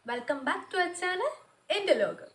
welcome back to our channel എൻ്റെ ലോകം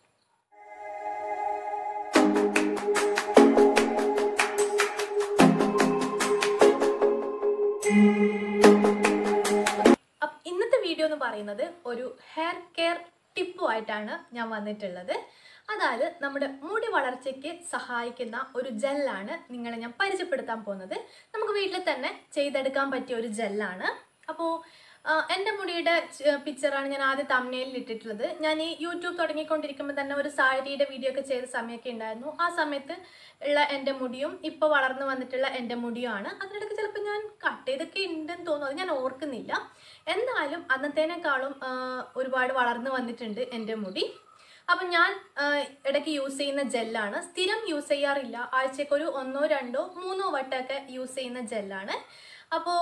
അപ്പൊ ഇന്നത്തെ വീഡിയോ എന്ന് പറയുന്നത് ഒരു ഹെയർ കെയർ ടിപ്പുമായിട്ടാണ് ഞാൻ വന്നിട്ടുള്ളത് അതായത് നമ്മുടെ മുടി വളർച്ചയ്ക്ക് സഹായിക്കുന്ന ഒരു ജെല്ലാണ് നിങ്ങളെ ഞാൻ പരിചയപ്പെടുത്താൻ പോകുന്നത് നമുക്ക് വീട്ടിൽ തന്നെ ചെയ്തെടുക്കാൻ പറ്റിയ ഒരു ജെല്ലാണ് അപ്പോൾ എൻ്റെ മുടിയുടെ പിക്ചറാണ് ഞാൻ ആദ്യം തമ്മനയിൽ ഇട്ടിട്ടുള്ളത് ഞാൻ ഈ യൂട്യൂബ് തുടങ്ങിക്കൊണ്ടിരിക്കുമ്പോൾ തന്നെ ഒരു സാരിയുടെ വീഡിയോ ഒക്കെ ചെയ്ത സമയമൊക്കെ ഉണ്ടായിരുന്നു ആ സമയത്ത് ഉള്ള എൻ്റെ മുടിയും ഇപ്പോൾ വളർന്നു വന്നിട്ടുള്ള എൻ്റെ മുടിയുമാണ് അതിനിടയ്ക്ക് ചിലപ്പോൾ ഞാൻ കട്ട് ചെയ്തൊക്കെ ഉണ്ടെന്ന് തോന്നുന്നു അത് ഞാൻ ഓർക്കുന്നില്ല എന്തായാലും അന്നത്തേനേക്കാളും ആ, ഒരുപാട് വളർന്നു വന്നിട്ടുണ്ട് എൻ്റെ മുടി അപ്പം ഞാൻ ആ, ഇടയ്ക്ക് യൂസ് ചെയ്യുന്ന ജെല്ലാണ് സ്ഥിരം യൂസ് ചെയ്യാറില്ല ആഴ്ചയ്ക്ക് ഒരു ഒന്നോ രണ്ടോ മൂന്നോ വട്ടമൊക്കെ യൂസ് ചെയ്യുന്ന ജെല്ലാണ് അപ്പോൾ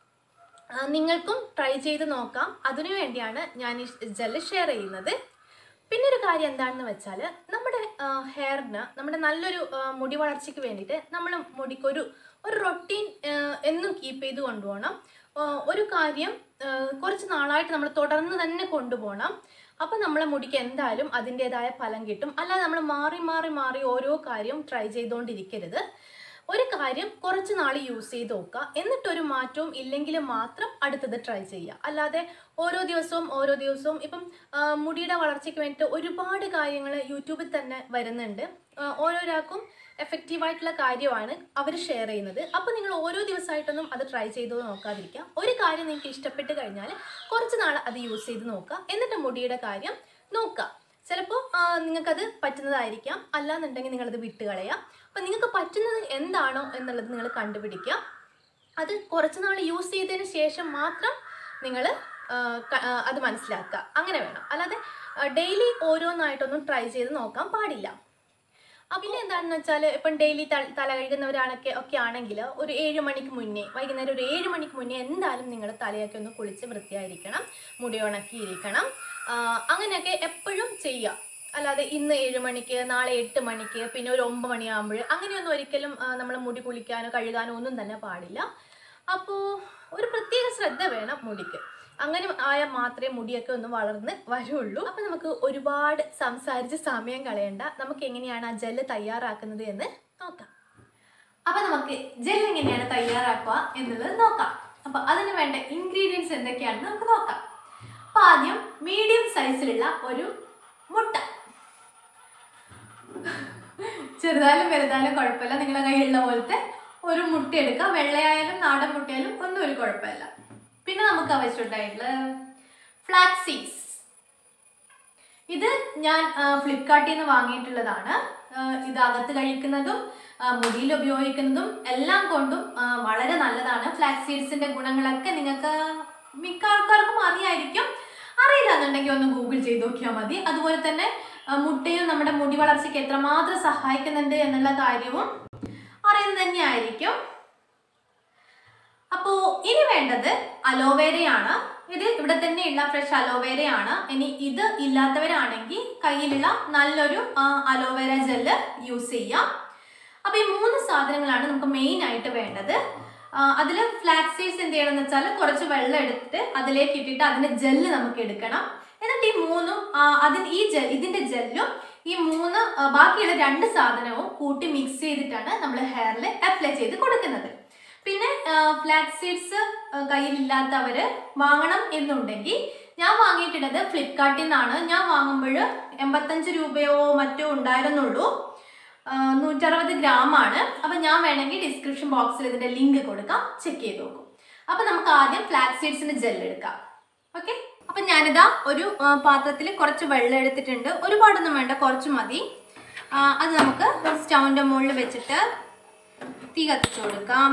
ആ, നിങ്ങൾക്കും ട്രൈ ചെയ്ത് നോക്കാം അതിനു വേണ്ടിയാണ് ഞാൻ ഈ ജെല്ല് ഷെയർ ചെയ്യുന്നത് പിന്നെ ഒരു കാര്യം എന്താണെന്ന് വെച്ചാൽ നമ്മുടെ ഹെയറിന് നമ്മുടെ നല്ലൊരു ആ, മുടി വളർച്ചയ്ക്ക് വേണ്ടിയിട്ട് നമ്മൾ മുടിക്കൊരു ഒരു റൊട്ടീൻ എന്നും കീപ്പ് ചെയ്ത് കൊണ്ടുപോകണം ആ, ഒരു കാര്യം ആ, കുറച്ച് നാളായിട്ട് നമ്മൾ തുടർന്ന് തന്നെ കൊണ്ടുപോകണം അപ്പം നമ്മളെ മുടിക്ക് എന്തായാലും അതിൻ്റെതായ ഫലം കിട്ടും അല്ലാതെ നമ്മൾ മാറി മാറി മാറി ഓരോ കാര്യം ട്രൈ ചെയ്തുകൊണ്ടിരിക്കരുത് ഒരു കാര്യം കുറച്ച് നാൾ യൂസ് ചെയ്ത് നോക്കുക എന്നിട്ടൊരു മാറ്റവും ഇല്ലെങ്കിൽ മാത്രം അടുത്തത് ട്രൈ ചെയ്യുക അല്ലാതെ ഓരോ ദിവസവും ഓരോ ദിവസവും ഇപ്പം ആ, മുടിയുടെ വളർച്ചയ്ക്ക് വേണ്ടിയിട്ട് ഒരുപാട് കാര്യങ്ങൾ യൂട്യൂബിൽ തന്നെ വരുന്നുണ്ട് ആ, ഓരോരാൾക്കും എഫക്റ്റീവായിട്ടുള്ള കാര്യമാണ് അവർ ഷെയർ ചെയ്യുന്നത് അപ്പോൾ നിങ്ങൾ ഓരോ ദിവസമായിട്ടൊന്നും അത് ട്രൈ ചെയ്ത് നോക്കാതിരിക്കുക ഒരു കാര്യം നിങ്ങൾക്ക് ഇഷ്ടപ്പെട്ട് കഴിഞ്ഞാൽ കുറച്ച് നാൾ അത് യൂസ് ചെയ്ത് നോക്കുക എന്നിട്ട് മുടിയുടെ കാര്യം നോക്കുക ചിലപ്പോൾ നിങ്ങൾക്കത് പറ്റുന്നതായിരിക്കാം അല്ലാന്നുണ്ടെങ്കിൽ നിങ്ങളത് വിട്ടുകളയാം അപ്പം നിങ്ങൾക്ക് പറ്റുന്നത് എന്താണോ എന്നുള്ളത് നിങ്ങൾ കണ്ടുപിടിക്കുക അത് കുറച്ച് നാൾ യൂസ് ചെയ്തതിന് ശേഷം മാത്രം നിങ്ങൾ അത് മനസ്സിലാക്കുക അങ്ങനെ വേണം അല്ലാതെ ഡെയിലി ഓരോന്നായിട്ടൊന്നും ട്രൈ ചെയ്ത് നോക്കാൻ പാടില്ല ആ, പിന്നെ എന്താണെന്ന് വെച്ചാൽ ഇപ്പം ഡെയിലി തല കഴുകുന്നവരാണൊക്കെ ഒക്കെ ആണെങ്കിൽ ഒരു ഏഴ് മണിക്ക് മുന്നേ വൈകുന്നേരം ഒരു ഏഴ് മണിക്ക് മുന്നേ എന്തായാലും നിങ്ങൾ തലയൊക്കെ ഒന്ന് കുളിച്ച് വൃത്തിയായിരിക്കണം മുടി ഉണക്കിയിരിക്കണം ആ, അങ്ങനെയൊക്കെ എപ്പോഴും ചെയ്യുക അല്ലാതെ ഇന്ന് ഏഴ് മണിക്ക് നാളെ എട്ട് മണിക്ക് പിന്നെ ഒരു ഒമ്പത് മണിയാകുമ്പോൾ അങ്ങനെയൊന്നും ഒരിക്കലും നമ്മൾ മുടി കുളിക്കാനോ കഴുകാനോ ഒന്നും തന്നെ പാടില്ല അപ്പോൾ ഒരു പ്രത്യേക ശ്രദ്ധ വേണം മുടിക്ക് അങ്ങനെ ആയാൽ മാത്രമേ മുടിയൊക്കെ ഒന്ന് വളർന്ന് വരുള്ളൂ അപ്പം നമുക്ക് ഒരുപാട് സംസാരിച്ച് സമയം കളയണ്ട നമുക്ക് എങ്ങനെയാണ് ആ ജെല്ല് തയ്യാറാക്കുന്നത് എന്ന് നോക്കാം അപ്പം നമുക്ക് ജെൽ എങ്ങനെയാണ് തയ്യാറാക്കുക എന്നുള്ളത് നോക്കാം അപ്പം അതിന് വേണ്ട ഇൻഗ്രീഡിയൻസ് എന്തൊക്കെയാണെന്ന് നമുക്ക് നോക്കാം അപ്പം ആദ്യം മീഡിയം സൈസിലുള്ള ഒരു മുട്ട ചെറുതായാലും വലുതായാലും കുഴപ്പമില്ല നിങ്ങളുടെ കയ്യിലുള്ള പോലത്തെ ഒരു മുട്ട എടുക്കുക വെള്ളയായാലും നാടൻ മുട്ടയായാലും ഒന്നും ഒരു കുഴപ്പമില്ല പിന്നെ നമുക്ക് ആവശ്യമുണ്ടായിട്ടുള്ള ഫ്ലാക്സ് സീഡ്സ് ഇത് ഞാൻ ഫ്ലിപ്കാർട്ടിൽ നിന്ന് വാങ്ങിയിട്ടുള്ളതാണ് ആ, ഇത് അകത്ത് കഴിക്കുന്നതും ആ, മുടിയിൽ ഉപയോഗിക്കുന്നതും എല്ലാം കൊണ്ടും ആ, വളരെ നല്ലതാണ് ഫ്ലാക്സ് സീഡ്സിന്റെ ഗുണങ്ങളൊക്കെ നിങ്ങൾക്ക് മിക്ക ആൾക്കാർക്കും അറിയായിരിക്കും അറിയില്ല എന്നുണ്ടെങ്കിൽ ഒന്ന് ഗൂഗിൾ ചെയ്ത് നോക്കിയാൽ മതി അതുപോലെ തന്നെ ആ, മുട്ടയും നമ്മുടെ മുടി വളർച്ചയ്ക്ക് എത്രമാത്രം സഹായിക്കുന്നുണ്ട് എന്നുള്ള കാര്യവും അറിയുന്നത് തന്നെയായിരിക്കും അപ്പോൾ ഇനി വേണ്ടത് അലോവേരയാണ് ഇത് ഇവിടെ തന്നെയുള്ള ഫ്രഷ് അലോവേരയാണ് ഇനി ഇത് ഇല്ലാത്തവരാണെങ്കിൽ കയ്യിലുള്ള നല്ലൊരു ആ, അലോവേര ജെല്ല് യൂസ് ചെയ്യാം അപ്പോൾ ഈ മൂന്ന് സാധനങ്ങളാണ് നമുക്ക് മെയിൻ ആയിട്ട് വേണ്ടത് അതിൽ ഫ്ലാക്സ് സീഡ്സ് എന്ത് ചെയ്യണം എന്ന് വെച്ചാൽ കുറച്ച് വെള്ളം എടുത്തിട്ട് അതിലേക്ക് ഇട്ടിട്ട് അതിന്റെ ജെല്ല് നമുക്ക് എടുക്കണം എന്നിട്ട് ഈ മൂന്നും ആ, അതിന് ഈ ജെൽ ഇതിന്റെ ജെല്ലും ഈ മൂന്ന് ആ, ബാക്കിയുള്ള രണ്ട് സാധനവും കൂട്ടി മിക്സ് ചെയ്തിട്ടാണ് നമ്മൾ ഹെയറിൽ അപ്ലൈ ചെയ്ത് കൊടുക്കുന്നത് പിന്നെ ഫ്ലാക്സ് സീഡ്സ് കയ്യിലില്ലാത്തവർ വാങ്ങണം എന്നുണ്ടെങ്കിൽ ഞാൻ വാങ്ങിയിട്ടുള്ളത് ഫ്ലിപ്കാർട്ടിൽ നിന്നാണ് ഞാൻ വാങ്ങുമ്പോൾ എൺപത്തഞ്ച് രൂപയോ മറ്റോ ഉണ്ടായിരുന്നുള്ളൂ ആ, നൂറ്ററുപത് ഗ്രാം ആണ് അപ്പം ഞാൻ വേണമെങ്കിൽ ഡിസ്ക്രിപ്ഷൻ ബോക്സിൽ ഇതിൻ്റെ ലിങ്ക് കൊടുക്കാം ചെക്ക് ചെയ്ത് നോക്കും അപ്പം നമുക്ക് ആദ്യം ഫ്ലാക്സ് സീഡ്സിൻ്റെ ജെൽ എടുക്കാം ഓക്കെ അപ്പം ഞാനിതാ ഒരു പാത്രത്തിൽ കുറച്ച് വെള്ളം എടുത്തിട്ടുണ്ട് ഒരുപാടൊന്നും വേണ്ട കുറച്ച് മതി ആ, അത് നമുക്ക് സ്റ്റൗവിൻ്റെ മുകളിൽ വെച്ചിട്ട് തീ കത്തിച്ചു കൊടുക്കാം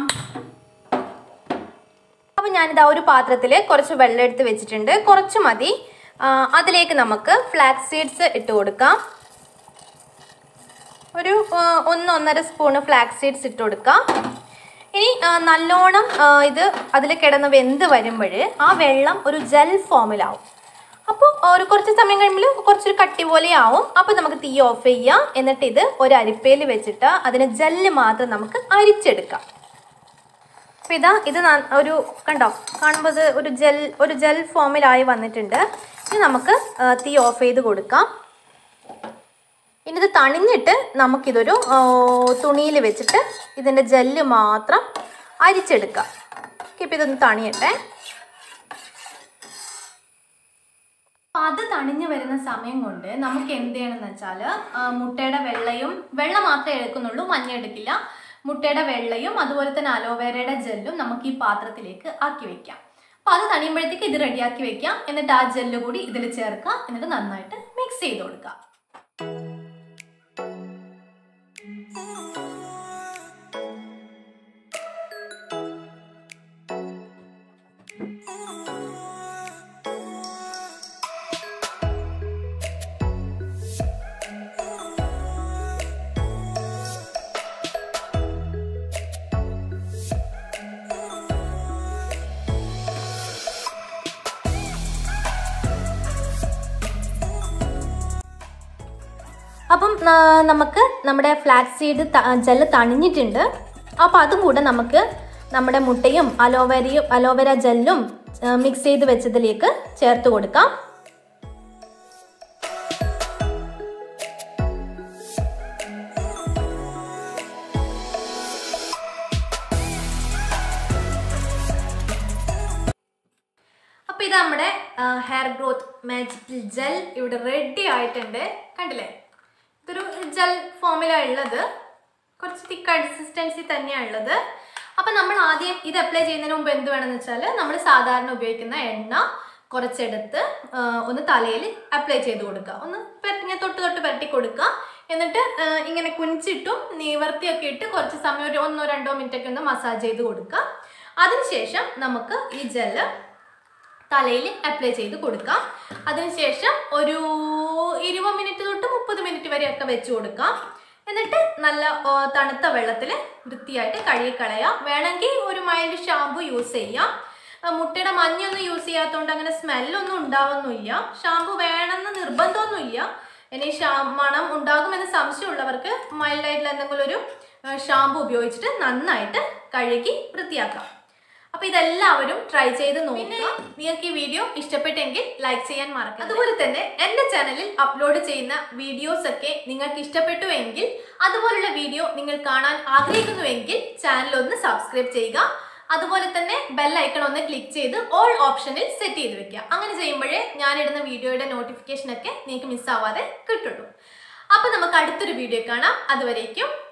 അപ്പം ഞാനിതാ ഒരു പാത്രത്തിൽ കുറച്ച് വെള്ളം എടുത്ത് വെച്ചിട്ടുണ്ട് കുറച്ച് മതി ആ, അതിലേക്ക് നമുക്ക് ഫ്ലാക്സ് സീഡ്സ് ഇട്ട് കൊടുക്കാം ഒരു ആ, ഒന്ന് ഒന്നര സ്പൂണ് ഫ്ലാക്സ് സീഡ്സ് ഇട്ട് കൊടുക്കാം ഇനി ആ, നല്ലോണം ആ, ഇത് അതിൽ കിടന്ന് വെന്ത് വരുമ്പോൾ ആ വെള്ളം ഒരു ജെൽ ഫോമിലാവും അപ്പോൾ ഒരു കുറച്ച് സമയം കഴിയുമ്പോൾ കുറച്ചൊരു കട്ടി പോലെ ആവും അപ്പോൾ നമുക്ക് തീ ഓഫ് ചെയ്യാം എന്നിട്ട് ഇത് ഒരു അരിപ്പയിൽ വെച്ചിട്ട് അതിന് ജെല്ല് മാത്രം നമുക്ക് അരിച്ചെടുക്കാം അപ്പോൾ ഇതാ ഇത് ന- ഒരു കണ്ടോ കാണുമ്പോൾ ഇത് ഒരു ജെൽ ഒരു ജെൽ ഫോമിലായി വന്നിട്ടുണ്ട് ഇനി നമുക്ക് ആ, തീ ഓഫ് ചെയ്ത് കൊടുക്കാം ഇനി ഇത് തണിഞ്ഞിട്ട് നമുക്കിതൊരു തുണിയിൽ വെച്ചിട്ട് ഇതിൻ്റെ ജെല്ല് മാത്രം അരിച്ചെടുക്കാം ഇപ്പം ഇതൊന്ന് തണിയട്ടെ അപ്പം അത് തണിഞ്ഞു വരുന്ന സമയം കൊണ്ട് നമുക്ക് എന്ത് ചെയ്യണമെന്ന് വെച്ചാൽ മുട്ടയുടെ വെള്ളയും വെള്ളം മാത്രമേ എടുക്കുന്നുള്ളൂ മഞ്ഞ എടുക്കില്ല മുട്ടയുടെ വെള്ളയും അതുപോലെ തന്നെ അലോവേരയുടെ ജെല്ലും നമുക്ക് ഈ പാത്രത്തിലേക്ക് ആക്കി വെക്കാം അപ്പോൾ അത് തണിയുമ്പോഴത്തേക്ക് ഇത് റെഡിയാക്കി വെക്കാം എന്നിട്ട് ആ ജെല്ല് കൂടി ഇതിൽ ചേർക്കാം എന്നിട്ട് നന്നായിട്ട് മിക്സ് ചെയ്ത് കൊടുക്കാം അപ്പം ആ, നമുക്ക് നമ്മുടെ ഫ്ലാക്സ് സീഡ് ജെല്ല് തണിഞ്ഞിട്ടുണ്ട് അപ്പോൾ അതും കൂടെ നമുക്ക് നമ്മുടെ മുട്ടയും അലോവേരയും അലോവേര ജെല്ലും മിക്സ് ചെയ്ത് വെച്ചതിലേക്ക് ചേർത്ത് കൊടുക്കാം അപ്പോൾ ഇത് നമ്മുടെ ഹെയർ ഗ്രോത്ത് മാജിക്കൽ ജെൽ ഇവിടെ റെഡി ആയിട്ടുണ്ട് കണ്ടില്ലേ ഇതൊരു ജെൽ ഫോമിലാണ് ഉള്ളത് കുറച്ച് തിക്ക് കൺസിസ്റ്റൻസി തന്നെയാണ് ഉള്ളത് അപ്പം നമ്മൾ ആദ്യം ഇത് അപ്ലൈ ചെയ്യുന്നതിന് മുമ്പ് എന്ത് വേണമെന്ന് വെച്ചാൽ നമ്മൾ സാധാരണ ഉപയോഗിക്കുന്ന എണ്ണ കുറച്ചെടുത്ത് ആ, ഒന്ന് തലയിൽ അപ്ലൈ ചെയ്ത് കൊടുക്കുക ഒന്ന് പെരട്ടിങ്ങനെ തൊട്ട് തൊട്ട് പെരട്ടി കൊടുക്കുക എന്നിട്ട് ആ, ഇങ്ങനെ കുനിച്ചിട്ടും നിവർത്തിയൊക്കെ ഇട്ട് കുറച്ച് സമയം ഒരു ഒന്നോ രണ്ടോ മിനിറ്റ് ഒക്കെ ഒന്ന് മസാജ് ചെയ്ത് കൊടുക്കുക അതിനുശേഷം നമുക്ക് ഈ ജെല്ല് തലയിൽ അപ്ലൈ ചെയ്ത് കൊടുക്കാം അതിനുശേഷം ഒരു ഇരുപത് മിനിറ്റ് തൊട്ട് മുപ്പത് മിനിറ്റ് വരെയൊക്കെ വെച്ച് കൊടുക്കാം എന്നിട്ട് നല്ല ആ, തണുത്ത വെള്ളത്തിൽ വൃത്തിയായിട്ട് കഴുകിക്കളയാം വേണമെങ്കിൽ ഒരു മൈൽഡ് ഷാമ്പു യൂസ് ചെയ്യാം ആ, മുട്ടയുടെ മഞ്ഞൊന്നും യൂസ് ചെയ്യാത്തതുകൊണ്ട് അങ്ങനെ സ്മെല്ലൊന്നും ഉണ്ടാവുന്നില്ല ഷാമ്പു വേണമെന്ന് നിർബന്ധമൊന്നുമില്ല ഇനി ഷാ മണം ഉണ്ടാകുമെന്ന് സംശയമുള്ളവർക്ക് മൈൽഡായിട്ടുള്ള എന്തെങ്കിലും ഒരു ഷാമ്പു ഉപയോഗിച്ചിട്ട് നന്നായിട്ട് കഴുകി വൃത്തിയാക്കാം അപ്പൊ ഇതെല്ലാവരും ട്രൈ ചെയ്ത് നോക്കുക നിങ്ങൾക്ക് ഈ വീഡിയോ ഇഷ്ടപ്പെട്ടെങ്കിൽ ലൈക്ക് ചെയ്യാൻ മറക്കുക അതുപോലെ തന്നെ എന്റെ ചാനലിൽ അപ്ലോഡ് ചെയ്യുന്ന വീഡിയോസ് ഒക്കെ നിങ്ങൾക്ക് ഇഷ്ടപ്പെട്ടു എങ്കിൽ അതുപോലുള്ള വീഡിയോ നിങ്ങൾ കാണാൻ ആഗ്രഹിക്കുന്നുവെങ്കിൽ ചാനൽ ഒന്ന് സബ്സ്ക്രൈബ് ചെയ്യുക അതുപോലെ തന്നെ ബെൽ ഐക്കൺ ഒന്ന് ക്ലിക്ക് ചെയ്ത് ഓൾ ഓപ്ഷനിൽ സെറ്റ് ചെയ്ത് വെക്കുക അങ്ങനെ ചെയ്യുമ്പോഴേ ഞാനിടുന്ന വീഡിയോയുടെ നോട്ടിഫിക്കേഷൻ ഒക്കെ നിങ്ങൾക്ക് മിസ്സാവാതെ കിട്ടുള്ളൂ അപ്പൊ നമുക്ക് അടുത്തൊരു വീഡിയോ കാണാം അതുവരേക്കും